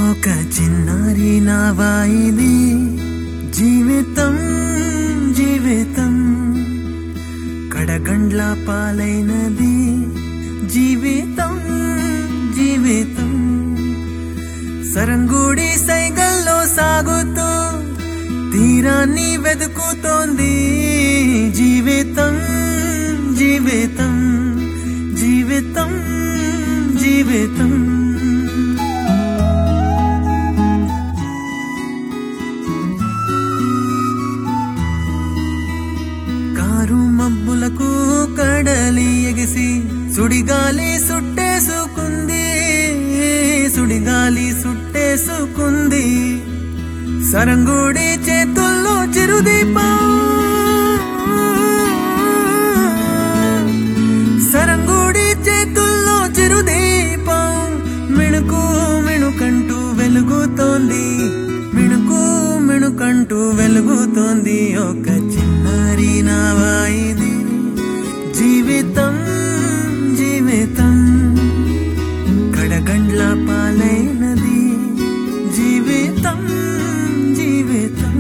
ఒక చిన్నారి నావాయిది జీవితం జీవితం కడగండ్ల పాలైనది జీవితం జీవితం సరంగుడి సైగల్లో సాగుతూ తీరాన్ని వెతుకుతోంది జీవితం జీవితం జీవితం జీవితం కారు మబ్బులకు కడలి ఎగిసి సుడిగాలి సుట్టేసుకుంది సుడిగాలి సుట్టేసుకుంది సరంగుడి చేతుల్లో చిరుదీపం సరంగుడి చేతుల్లో చిరుదీపం మిణుకు మిణుకంటూ వెలుగుతోంది మిణుకు మిణుకంటూ వెలుగుతోంది ఒక చిన్నారి నావాయిది జీవితం జీవితం కడగండ్ల పాలైనది జీవితం జీవితం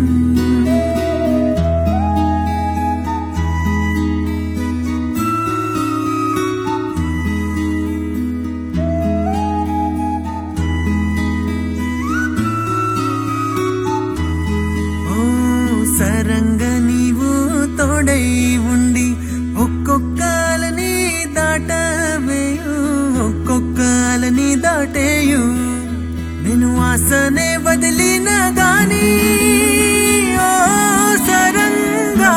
ఓ సరంగ నీవు తోడై ఉండి ఒక్కొక్కలని దాటవేయు ఒక్కొక్కలని దాటేయు నేను ఆసనే వదిలిన గాని ఓ సరంగా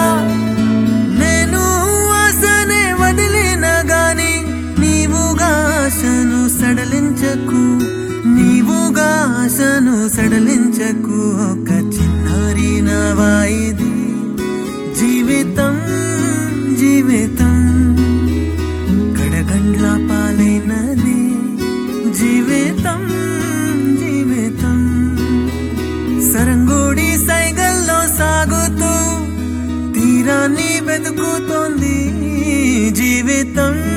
నేను ఆశనే వదిలిన గాని నీవుగా ఆశను సడలించకు నీవుగా ఆశను సడలించకు ఒక చిన్నారి నవాయిది జీవితం జీవితం కడగండ్ల పాలైనది జీవితం జీవితం సరంగుడి సైగల్లో సాగుతూ తీరాన్ని వెతుకుతోంది జీవితం